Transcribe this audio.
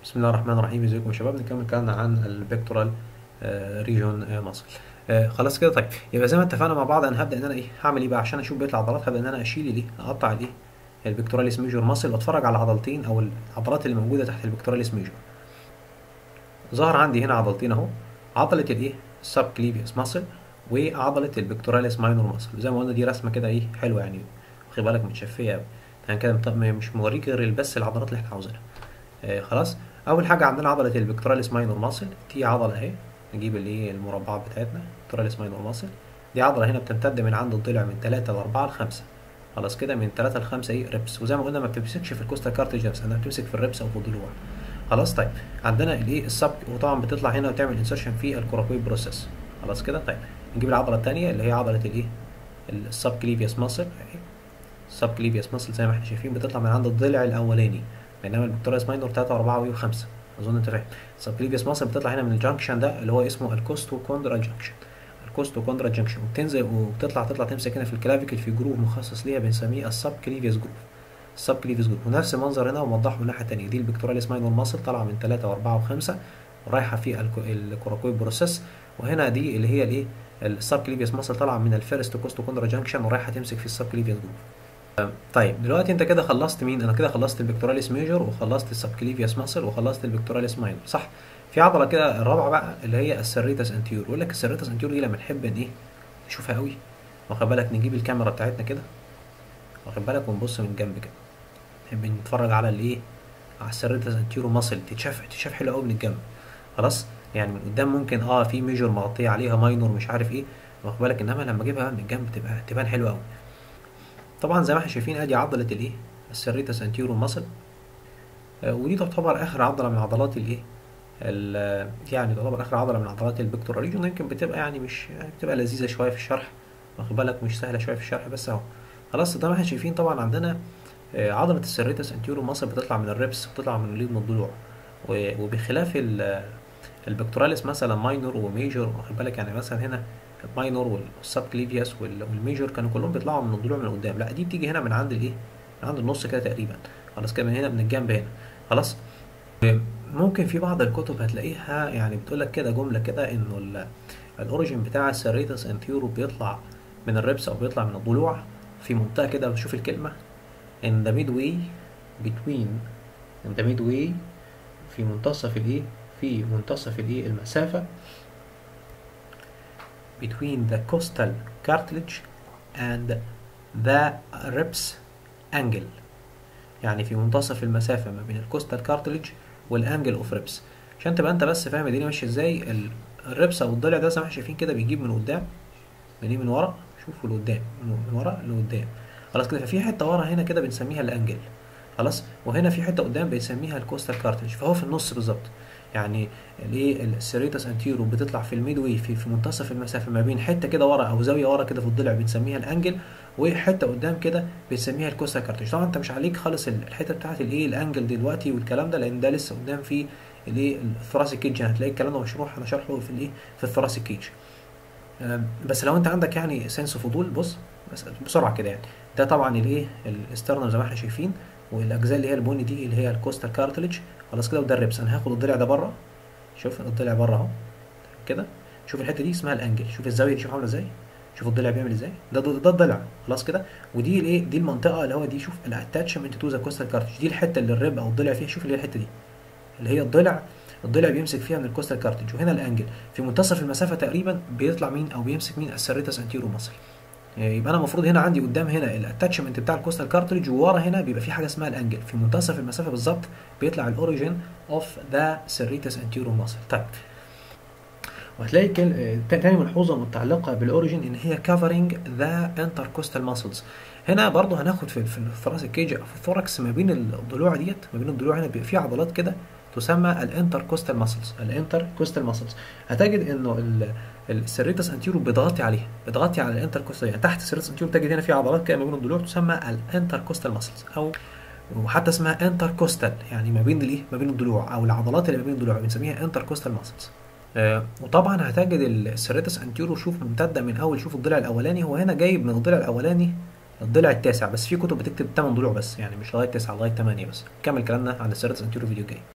بسم الله الرحمن الرحيم ازيكم يا شباب نكمل كلامنا عن البيكتورال ريجون ماسل خلاص كده طيب يبقى زي ما اتفقنا مع بعض انا هبدا ان انا ايه هعمل ايه بقى عشان اشوف بقيه العضلات هبدا ان انا اشيل الايه اقطع الايه البيكتوراليس ميجور ماسل واتفرج على العضلتين او العضلات اللي موجوده تحت البيكتوراليس ميجور ظهر عندي هنا عضلتين اهو عضله الايه السب كليفيوس ماسل وعضله البيكتوراليس ماينور ماسل زي ما قلنا دي رسمه كده ايه حلوه يعني واخد بالك متشفيه قوي يعني كده مش موريك غير بس العضلات اللي احنا عاوزينها آه خلاص اول حاجه عندنا عضله البيكتوراليس ماينور ماسل دي عضله اهي نجيب الايه المربعات بتاعتنا بيكتوراليس ماينور ماسل دي عضله هنا بتمتد من عند الضلع من 3 ل 4 ل 5 خلاص كده من 3 ل 5 ايه ريبس وزي ما قلنا ما بتمسكش في الكوستا كارتج نفسها انها بتمسك في الريبس او في الضلوع خلاص طيب عندنا الايه السب وطبعا بتطلع هنا وتعمل انسرشن في الكوراكويد بروسيس خلاص كده طيب نجيب العضله الثانيه اللي هي عضله الايه السب كليفيوس ماسل اهي السب كليفيوس ماسل زي ما احنا شايفين بتطلع من عند الضلع الاولاني بينما البيكتوراليس ماينور 3 و4 و5 اظن انت فاهم السبكليفيوس ماسل بتطلع هنا من الجنكشن ده اللي هو اسمه الكوستو كوندرا جنكشن الكوستو كوندرا جنكشن وبتنزل وبتطلع تطلع تمسك هنا في الكلافيكل في جروف مخصص ليها بنسميه السبكليفيوس جروف السبكليفيوس جروف ونفس المنظر هنا وموضحه من الناحيه الثانيه دي البيكتوراليس ماينور ماسل طالعه من 3 و4 و5 ورايحه في الكوراكويد بروسيس وهنا دي اللي هي الايه السبكليفيوس ماسل طالعه من الفيرست كوستو كوندرا جنكشن ورايحه تمسك في السبكليفيوس جروف طيب دلوقتي انت كده خلصت مين انا كده خلصت البيكتوراليس ميجور وخلصت السبكليفيوس ماسل وخلصت البيكتوراليس ماينور صح في عضله كده الرابعه بقى اللي هي السريتس انتيور يقول لك السريتس انتيور دي لما نحب ان ايه نشوفها قوي واخد بالك نجيب الكاميرا بتاعتنا كده واخد بالك ونبص من جنب كده نحب نتفرج على الايه على السريتس انتيور ماسل تتشاف تتشاف حلو قوي من الجنب خلاص يعني من قدام ممكن اه في ميجور مغطيه عليها ماينور مش عارف ايه واخد بالك انما لما اجيبها من الجنب تبقى تبان حلوه قوي طبعا زي ما احنا شايفين ادي عضله الايه السريتس انتيرو ماسل آه ودي تعتبر اخر عضله من عضلات الايه يعني تعتبر اخر عضله من عضلات البيكتورال ريجون يمكن بتبقى يعني مش يعني بتبقى لذيذه شويه في الشرح واخد بالك مش سهله شويه في الشرح بس اهو خلاص زي ما احنا شايفين طبعا عندنا آه عضله السريتس انتيرو ماسل بتطلع من الريبس بتطلع من الليد من الضلوع وبخلاف البيكتوراليس مثلا ماينور وميجور واخد بالك يعني مثلا هنا الماينور والسب كليفيوس والميجور كانوا كلهم بيطلعوا من الضلوع من قدام لا دي بتيجي هنا من عند الايه من عند النص كده تقريبا خلاص كده من هنا من الجنب هنا خلاص ممكن في بعض الكتب هتلاقيها يعني بتقول لك كده جمله كده انه الاوريجين بتاع السيريتس انتيرو بيطلع من الريبس او بيطلع من الضلوع في منطقه كده بشوف الكلمه in the midway between in the midway في منتصف الايه في منتصف الايه المسافه between the costal cartilage and the ribs angle يعني في منتصف المسافة ما بين الكوستال كارتلج والانجل اوف ريبس عشان تبقى انت بس فاهم الدنيا ماشية ازاي الريبس او الضلع ده زي ما احنا شايفين كده بيجيب من قدام بيجيب من ورا شوفوا لقدام من ورا لقدام خلاص كده ففي حتة ورا هنا كده بنسميها الانجل خلاص وهنا في حتة قدام بنسميها الكوستال كارتلج فهو في النص بالظبط يعني الايه السيريتس انتيرو بتطلع في الميدوي في, في منتصف المسافه ما بين حته كده ورا او زاويه ورا كده في الضلع بنسميها الانجل وحته قدام كده بنسميها الكوستا كارتج طبعا انت مش عليك خالص الحته بتاعت الايه الانجل دلوقتي والكلام ده لان ده لسه قدام في الايه الثراسيك كيج هتلاقي الكلام ده مشروح انا شرحه في الايه في الثراسيك كيج بس لو انت عندك يعني سنس فضول بص بس بسرعه كده يعني ده طبعا الايه الاسترنم زي ما احنا شايفين والاجزاء اللي هي البني دي اللي هي الكوستال كارتلج خلاص كده وده الريبس انا هاخد الضلع ده بره شوف الضلع بره اهو كده شوف الحته دي اسمها الانجل شوف الزاويه دي شوف عامله ازاي شوف الضلع بيعمل ازاي ده ده الضلع خلاص كده ودي الايه دي المنطقه اللي هو دي شوف الاتاتشمنت تو ذا كوستال كارتج دي الحته اللي الريب او الضلع فيها شوف اللي هي الحته دي اللي هي الضلع الضلع بيمسك فيها من الكوستال كارتج وهنا الانجل في منتصف المسافه تقريبا بيطلع مين او بيمسك مين السيريتس انتيرو ماسل يبقى انا المفروض هنا عندي قدام هنا الاتاتشمنت بتاع الكوستال كارتريج وورا هنا بيبقى في حاجه اسمها الانجل في منتصف المسافه بالظبط بيطلع الاوريجين اوف ذا سيريتس انتيرو ماسل طيب وهتلاقي تاني ملحوظه متعلقه بالاوريجين ان هي كفرنج ذا انتركوستال ماسلز هنا برضه هناخد في في الثراسيك كيج او في الثوركس ما بين الضلوع ديت ما بين الضلوع هنا بيبقى في عضلات كده تسمى الانتركوستال ماسلز الانتركوستال ماسلز هتجد انه السيريتس انتيرو بيضغطي عليها بيضغطي على الانتركوستال يعني تحت السيريتس انتيرو تجد هنا في عضلات كده ما بين الضلوع تسمى الانتركوستال ماسلز او وحتى اسمها انتركوستال يعني ما بين الايه ما بين الضلوع او العضلات اللي ما بين الضلوع بنسميها انتركوستال ماسلز آه وطبعا هتجد السيريتس انتيرو شوف ممتده من اول شوف الضلع الاولاني هو هنا جايب من الضلع الاولاني الضلع التاسع بس في كتب بتكتب 8 ضلوع بس يعني مش لغايه 9 لغايه 8 بس نكمل كلامنا عن السيريتس انتيرو فيديو جاي